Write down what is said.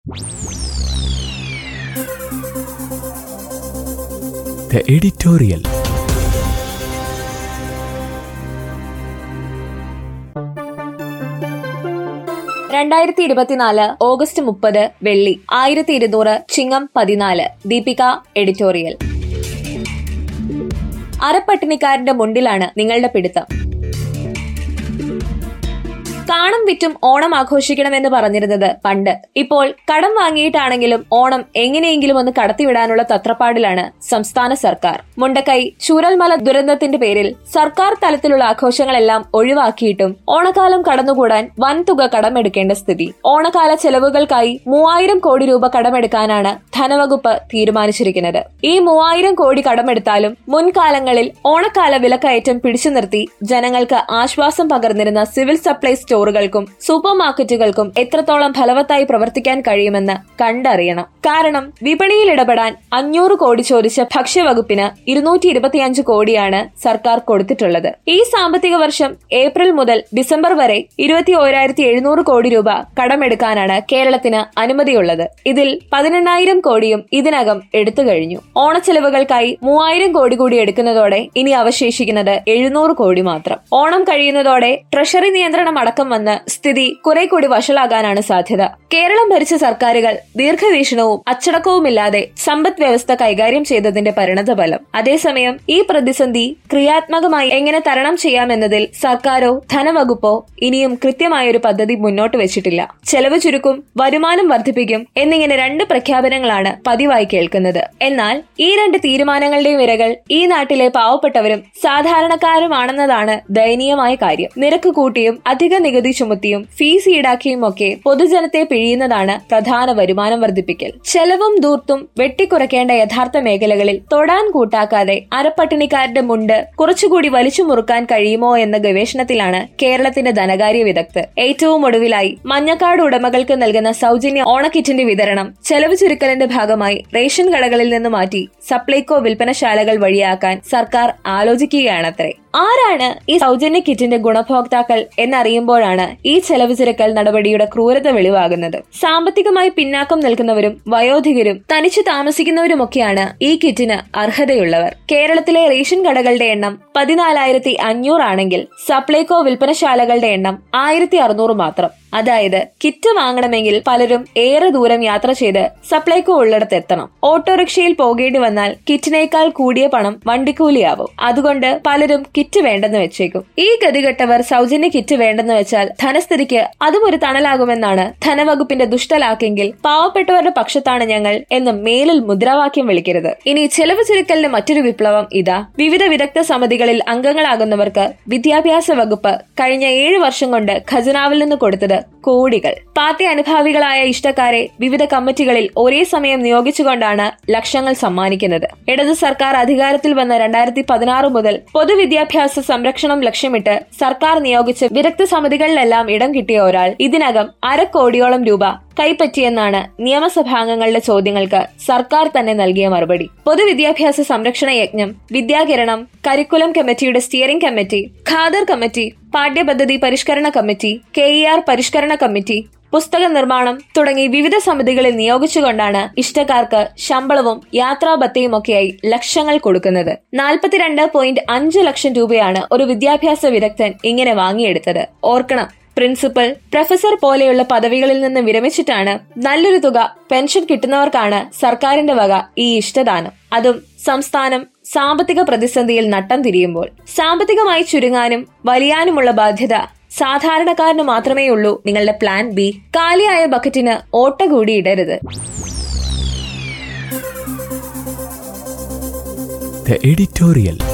The editorial. രണ്ടായിരത്തി ഇരുപത്തിനാല് August മുപ്പത് വെള്ളി ആയിരത്തി ഇരുന്നൂറ് ചിങ്ങം പതിനാല് ദീപിക എഡിറ്റോറിയൽ അരപ്പട്ടിണിക്കാരന്റെ മുണ്ടിലാണ് നിങ്ങളുടെ പിടുത്തം കാണം വിറ്റും ഓണം ആഘോഷിക്കണമെന്ന് പറഞ്ഞിരുന്നത് പണ്ട് ഇപ്പോൾ കടം വാങ്ങിയിട്ടാണെങ്കിലും ഓണം എങ്ങനെയെങ്കിലും ഒന്ന് കടത്തിവിടാനുള്ള തത്രപ്പാടിലാണ് സംസ്ഥാന സർക്കാർ മുണ്ടക്കൈ ചൂരൽമല ദുരന്തത്തിന്റെ പേരിൽ സർക്കാർ തലത്തിലുള്ള ആഘോഷങ്ങളെല്ലാം ഒഴിവാക്കിയിട്ടും ഓണക്കാലം കടന്നുകൂടാൻ വൻതുക കടമെടുക്കേണ്ട സ്ഥിതി ഓണക്കാല ചെലവുകൾക്കായി മൂവായിരം കോടി രൂപ കടമെടുക്കാനാണ് ധനവകുപ്പ് തീരുമാനിച്ചിരിക്കുന്നത് ഈ മൂവായിരം കോടി കടമെടുത്താലും മുൻകാലങ്ങളിൽ ഓണക്കാല വിലക്കയറ്റം പിടിച്ചു നിർത്തി ജനങ്ങൾക്ക് ആശ്വാസം പകർന്നിരുന്ന സിവിൽ സപ്ലൈസ് സ്റ്റോറുകൾക്കും സൂപ്പർ മാർക്കറ്റുകൾക്കും എത്രത്തോളം ഫലവത്തായി പ്രവർത്തിക്കാൻ കഴിയുമെന്ന് കണ്ടറിയണം കാരണം വിപണിയിൽ ഇടപെടാൻ അഞ്ഞൂറ് കോടി ചോദിച്ച ഭക്ഷ്യവകുപ്പിന് ഇരുന്നൂറ്റി ഇരുപത്തിയഞ്ച് കോടിയാണ് സർക്കാർ കൊടുത്തിട്ടുള്ളത് ഈ സാമ്പത്തിക വർഷം ഏപ്രിൽ മുതൽ ഡിസംബർ വരെ ഇരുപത്തി ഓരായിരത്തി എഴുന്നൂറ് കോടി രൂപ കടമെടുക്കാനാണ് കേരളത്തിന് അനുമതിയുള്ളത് ഇതിൽ പതിനെണ്ണായിരം കോടിയും ഇതിനകം എടുത്തു കഴിഞ്ഞു ഓണച്ചെലവുകൾക്കായി മൂവായിരം കോടി കൂടി എടുക്കുന്നതോടെ ഇനി അവശേഷിക്കുന്നത് എഴുന്നൂറ് കോടി മാത്രം ഓണം കഴിയുന്നതോടെ ട്രഷറി നിയന്ത്രണം അടക്കം വന്ന് സ്ഥിതി കുറെ കൂടി വഷളാകാനാണ് സാധ്യത കേരളം ഭരിച്ച സർക്കാരുകൾ ദീർഘവീക്ഷണവും അച്ചടക്കവുമില്ലാതെ സമ്പദ് വ്യവസ്ഥ കൈകാര്യം ചെയ്തതിന്റെ പരിണതഫലം അതേസമയം ഈ പ്രതിസന്ധി ക്രിയാത്മകമായി എങ്ങനെ തരണം ചെയ്യാമെന്നതിൽ സർക്കാരോ ധനവകുപ്പോ ഇനിയും കൃത്യമായൊരു പദ്ധതി മുന്നോട്ട് വെച്ചിട്ടില്ല ചെലവ് ചുരുക്കും വരുമാനം വർദ്ധിപ്പിക്കും എന്നിങ്ങനെ രണ്ട് പ്രഖ്യാപനങ്ങളാണ് പതിവായി കേൾക്കുന്നത് എന്നാൽ ഈ രണ്ട് തീരുമാനങ്ങളുടെയും ഇരകൾ ഈ നാട്ടിലെ പാവപ്പെട്ടവരും സാധാരണക്കാരുമാണെന്നതാണ് ദയനീയമായ കാര്യം നിരക്ക് കൂട്ടിയും അധിക നികുതി ചുമത്തിയും ഫീസ് ഈടാക്കിയും ഒക്കെ പൊതുജനത്തെ പിഴിയുന്നതാണ് പ്രധാന വരുമാനം വർദ്ധിപ്പിക്കൽ ചെലവും ദൂർത്തും വെട്ടിക്കുറയ്ക്കേണ്ട യഥാർത്ഥ മേഖലകളിൽ തൊടാൻ കൂട്ടാക്കാതെ അരപ്പട്ടിണിക്കാരുടെ മുണ്ട് കുറച്ചുകൂടി വലിച്ചു മുറുക്കാൻ കഴിയുമോ എന്ന ഗവേഷണത്തിലാണ് കേരളത്തിന്റെ ധനകാര്യ വിദഗ്ധർ ഏറ്റവും ഒടുവിലായി മഞ്ഞക്കാട് ഉടമകൾക്ക് നൽകുന്ന സൗജന്യ ഓണക്കിറ്റിന്റെ വിതരണം ചെലവ് ചുരുക്കലിന്റെ ഭാഗമായി റേഷൻ കടകളിൽ നിന്ന് മാറ്റി സപ്ലൈകോ വിൽപ്പനശാലകൾ വഴിയാക്കാൻ സർക്കാർ ആലോചിക്കുകയാണത്രേ ആരാണ് ഈ സൗജന്യ കിറ്റിന്റെ ഗുണഭോക്താക്കൾ എന്നറിയുമ്പോഴാണ് ഈ ചെലവ് ചുരുക്കൽ നടപടിയുടെ ക്രൂരത വെളിവാകുന്നത് സാമ്പത്തികമായി പിന്നാക്കം നിൽക്കുന്നവരും വയോധികരും തനിച്ചു താമസിക്കുന്നവരുമൊക്കെയാണ് ഈ കിറ്റിന് അർഹതയുള്ളവർ കേരളത്തിലെ റേഷൻ കടകളുടെ എണ്ണം പതിനാലായിരത്തി അഞ്ഞൂറാണെങ്കിൽ സപ്ലൈകോ വിൽപ്പനശാലകളുടെ എണ്ണം ആയിരത്തി അറുന്നൂറ് മാത്രം അതായത് കിറ്റ് വാങ്ങണമെങ്കിൽ പലരും ഏറെ ദൂരം യാത്ര ചെയ്ത് സപ്ലൈകോ ഉള്ളിടത്ത് എത്തണം ഓട്ടോറിക്ഷയിൽ പോകേണ്ടി വന്നാൽ കിറ്റിനേക്കാൾ കൂടിയ പണം വണ്ടിക്കൂലിയാവും അതുകൊണ്ട് പലരും കിറ്റ് വേണ്ടെന്ന് വെച്ചേക്കും ഈ ഗതികെട്ടവർ സൗജന്യ കിറ്റ് വേണ്ടെന്ന് വെച്ചാൽ ധനസ്ഥിതിക്ക് അതും ഒരു തണലാകുമെന്നാണ് ധനവകുപ്പിന്റെ ദുഷ്ടലാക്കെങ്കിൽ പാവപ്പെട്ടവരുടെ പക്ഷത്താണ് ഞങ്ങൾ എന്ന് മേലിൽ മുദ്രാവാക്യം വിളിക്കരുത് ഇനി ചെലവ് ചുരുക്കലിന്റെ മറ്റൊരു വിപ്ലവം ഇതാ വിവിധ വിദഗ്ധ സമിതികളിൽ അംഗങ്ങളാകുന്നവർക്ക് വിദ്യാഭ്യാസ വകുപ്പ് കഴിഞ്ഞ ഏഴ് വർഷം കൊണ്ട് ഖജനാവിൽ നിന്ന് കൊടുത്തത് കോടികൾ പാർട്ടി അനുഭാവികളായ ഇഷ്ടക്കാരെ വിവിധ കമ്മിറ്റികളിൽ ഒരേ സമയം നിയോഗിച്ചുകൊണ്ടാണ് ലക്ഷങ്ങൾ സമ്മാനിക്കുന്നത് ഇടത് സർക്കാർ അധികാരത്തിൽ വന്ന രണ്ടായിരത്തി പതിനാറ് മുതൽ പൊതുവിദ്യാഭ്യാസ സംരക്ഷണം ലക്ഷ്യമിട്ട് സർക്കാർ നിയോഗിച്ച വിദഗ്ധ സമിതികളിലെല്ലാം ഇടം കിട്ടിയ ഒരാൾ ഇതിനകം അരക്കോടിയോളം രൂപ കൈപ്പറ്റിയെന്നാണ് നിയമസഭാംഗങ്ങളുടെ ചോദ്യങ്ങൾക്ക് സർക്കാർ തന്നെ നൽകിയ മറുപടി പൊതുവിദ്യാഭ്യാസ സംരക്ഷണ യജ്ഞം വിദ്യാകിരണം കരിക്കുലം കമ്മിറ്റിയുടെ സ്റ്റിയറിംഗ് കമ്മിറ്റി ഖാദർ കമ്മിറ്റി പാഠ്യപദ്ധതി പരിഷ്കരണ കമ്മിറ്റി കെ ഇ ആർ പരിഷ്കരണ കമ്മിറ്റി പുസ്തക നിർമ്മാണം തുടങ്ങി വിവിധ സമിതികളിൽ നിയോഗിച്ചുകൊണ്ടാണ് ഇഷ്ടക്കാർക്ക് ശമ്പളവും യാത്രാബത്തയുമൊക്കെയായി ലക്ഷങ്ങൾ കൊടുക്കുന്നത് നാൽപ്പത്തിരണ്ട് പോയിന്റ് അഞ്ച് ലക്ഷം രൂപയാണ് ഒരു വിദ്യാഭ്യാസ വിദഗ്ധൻ ഇങ്ങനെ വാങ്ങിയെടുത്തത് ഓർക്കണം പ്രിൻസിപ്പൽ പ്രൊഫസർ പോലെയുള്ള പദവികളിൽ നിന്ന് വിരമിച്ചിട്ടാണ് നല്ലൊരു തുക പെൻഷൻ കിട്ടുന്നവർക്കാണ് സർക്കാരിന്റെ വക ഈ ഇഷ്ടദാനം അതും സംസ്ഥാനം സാമ്പത്തിക പ്രതിസന്ധിയിൽ നട്ടം തിരിയുമ്പോൾ സാമ്പത്തികമായി ചുരുങ്ങാനും വലിയാനുമുള്ള ബാധ്യത സാധാരണക്കാരന് മാത്രമേ ഉള്ളൂ നിങ്ങളുടെ പ്ലാൻ ബി കാലിയായ ബക്കറ്റിന് ഓട്ട കൂടി ഇടരുത് The editorial.